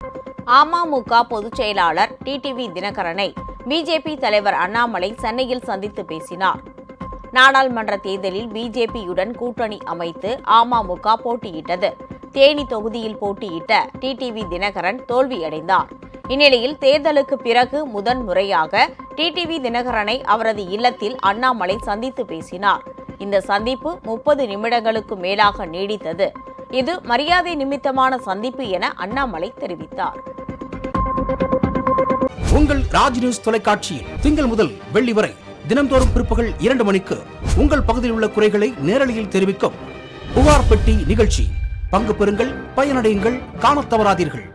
அமமுக பொதுச் செயலாளர் டிடிவி தினகரனை பிஜேபி தலைவர் அண்ணாமலை சென்னையில் சந்தித்து பேசினார் நாடாளுமன்ற தேர்தலில் பிஜேபியுடன் கூட்டணி அமைத்து அமமுக போட்டியிட்டது தேனி தொகுதியில் போட்டியிட்ட டிடிவி தினகரன் தோல்வியடைந்தார் இந்நிலையில் தேர்தலுக்கு பிறகு முதன் முறையாக டிடிவி தினகரனை அவரது இல்லத்தில் அண்ணாமலை சந்தித்து பேசினார் இந்த சந்திப்பு முப்பது நிமிடங்களுக்கு மேலாக நீடித்தது இது மரியாதை நிமித்தமான சந்திப்பு என அண்ணாமலை தெரிவித்தார் உங்கள் ராஜ் நியூஸ் தொலைக்காட்சியில் திங்கள் முதல் வெள்ளி வரை தினம்தோறும் பிற்பகல் இரண்டு மணிக்கு உங்கள் பகுதியில் உள்ள குறைகளை நேரலையில் தெரிவிக்கும் புகார் பெட்டி நிகழ்ச்சி பங்கு பெறுங்கள் பயனடையுங்கள் காணத் தவறாதீர்கள்